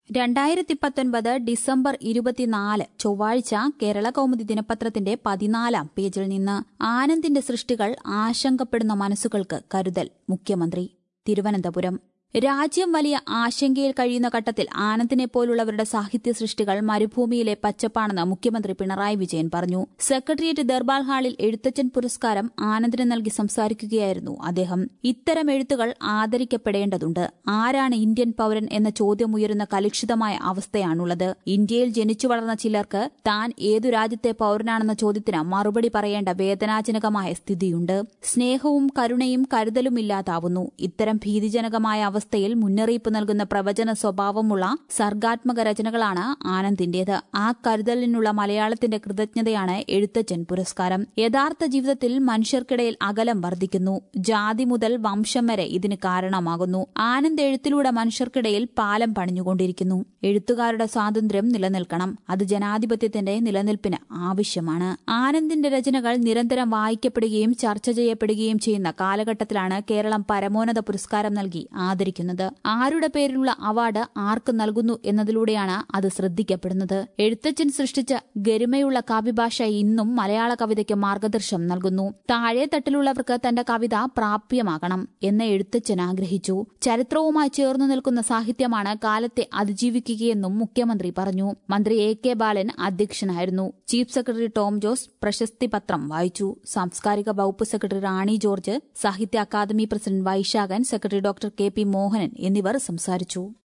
രണ്ടായിരത്തി പത്തൊൻപത് ഡിസംബർ ഇരുപത്തിനാല് ചൊവ്വാഴ്ച കേരള കൗമുദി ദിനപത്രത്തിന്റെ പതിനാലാം പേജിൽ നിന്ന് ആനന്ദിന്റെ സൃഷ്ടികൾ ആശങ്കപ്പെടുന്ന മനസ്സുകൾക്ക് കരുതൽ മുഖ്യമന്ത്രി തിരുവനന്തപുരം രാജ്യം വലിയ ആശങ്കയിൽ കഴിയുന്ന ഘട്ടത്തിൽ ആനന്ദിനെ പോലുള്ളവരുടെ സാഹിത്യ സൃഷ്ടികൾ മരുഭൂമിയിലെ പച്ചപ്പാണെന്ന് മുഖ്യമന്ത്രി പിണറായി വിജയൻ പറഞ്ഞു സെക്രട്ടേറിയറ്റ് ദർബാർ ഹാളിൽ എഴുത്തച്ഛൻ പുരസ്കാരം ആനന്ദിന് നൽകി സംസാരിക്കുകയായിരുന്നു അദ്ദേഹം ഇത്തരം എഴുത്തുകൾ ആദരിക്കപ്പെടേണ്ടതുണ്ട് ആരാണ് ഇന്ത്യൻ പൌരൻ എന്ന ചോദ്യം ഉയരുന്ന കലുഷിതമായ അവസ്ഥയാണുള്ളത് ഇന്ത്യയിൽ ജനിച്ചു വളർന്ന ചിലർക്ക് താൻ ഏതു രാജ്യത്തെ പൌരനാണെന്ന ചോദ്യത്തിന് മറുപടി പറയേണ്ട വേദനാജനകമായ സ്ഥിതിയുണ്ട് സ്നേഹവും കരുണയും കരുതലും ഇല്ലാതാവുന്നു ഇത്തരം ഭീതിജനകമായ അവസ്ഥയിൽ മുന്നറിയിപ്പ് നൽകുന്ന പ്രവചന സ്വഭാവമുള്ള സർഗാത്മക രചനകളാണ് ആനന്ദിന്റേത് ആ കരുതലിനുള്ള മലയാളത്തിന്റെ കൃതജ്ഞതയാണ് എഴുത്തച്ഛൻ പുരസ്കാരം യഥാർത്ഥ ജീവിതത്തിൽ മനുഷ്യർക്കിടയിൽ അകലം വർദ്ധിക്കുന്നു ജാതി മുതൽ വംശം വരെ ഇതിന് കാരണമാകുന്നു ആനന്ദ് എഴുത്തിലൂടെ മനുഷ്യർക്കിടയിൽ പാലം പണിഞ്ഞുകൊണ്ടിരിക്കുന്നു എഴുത്തുകാരുടെ സ്വാതന്ത്ര്യം നിലനിൽക്കണം അത് ജനാധിപത്യത്തിന്റെ നിലനിൽപ്പിന് ആവശ്യമാണ് ആനന്ദിന്റെ രചനകൾ നിരന്തരം വായിക്കപ്പെടുകയും ചർച്ച ചെയ്യപ്പെടുകയും ചെയ്യുന്ന കാലഘട്ടത്തിലാണ് കേരളം പരമോന്നത പുരസ്കാരം നൽകി ആദരിക്കുന്നത് ആരുടെ പേരിലുള്ള അവാർഡ് ആർക്ക് നൽകുന്നു എന്നതിലൂടെയാണ് അത് ശ്രദ്ധിക്കപ്പെടുന്നത് എഴുത്തച്ഛൻ സൃഷ്ടിച്ച ഗരിമയുള്ള കാവ്യഭാഷ ഇന്നും മലയാള കവിതയ്ക്ക് മാർഗദർശനം നൽകുന്നു താഴെ തട്ടിലുള്ളവർക്ക് തന്റെ കവിത പ്രാപ്യമാകണം എന്ന് എഴുത്തച്ഛൻ ആഗ്രഹിച്ചു ചരിത്രവുമായി ചേർന്നു നിൽക്കുന്ന സാഹിത്യമാണ് കാലത്തെ അതിജീവിക്കുകയെന്നും മുഖ്യമന്ത്രി പറഞ്ഞു മന്ത്രി എ കെ ബാലൻ അധ്യക്ഷനായിരുന്നു ചീഫ് സെക്രട്ടറി ടോം ജോസ് പ്രശസ്തി പത്രം വായിച്ചു സാംസ്കാരിക വകുപ്പ് secretary Rani George Sahitya Akademi president Vaisakhan secretary doctor K P Mohanan എന്നിവർ സംസാരിച്ചു